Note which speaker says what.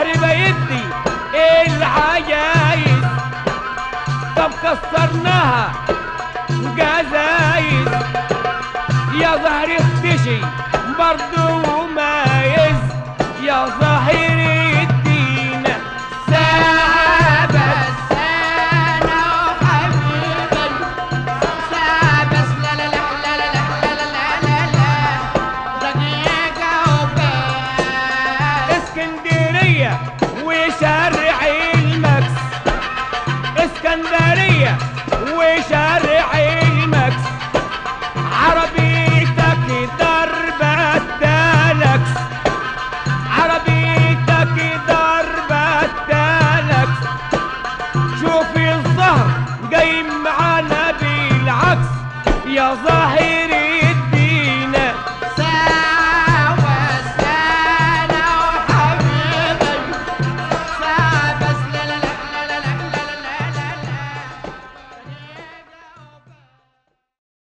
Speaker 1: ظهري بيدي العجايز طب كسرناها جزايز يا ظهري اختشي برضو مايز يا ظهر الدين ساعة بس
Speaker 2: انا وحبيبي ساعة بس لا لا لا لا لا لا لا لا لا لا دقيقة وبس
Speaker 1: اسكندرية وشارع المكس اسكندرية وشارع المكس عربيتك ضربة تالكس عربيتك ضربة تالكس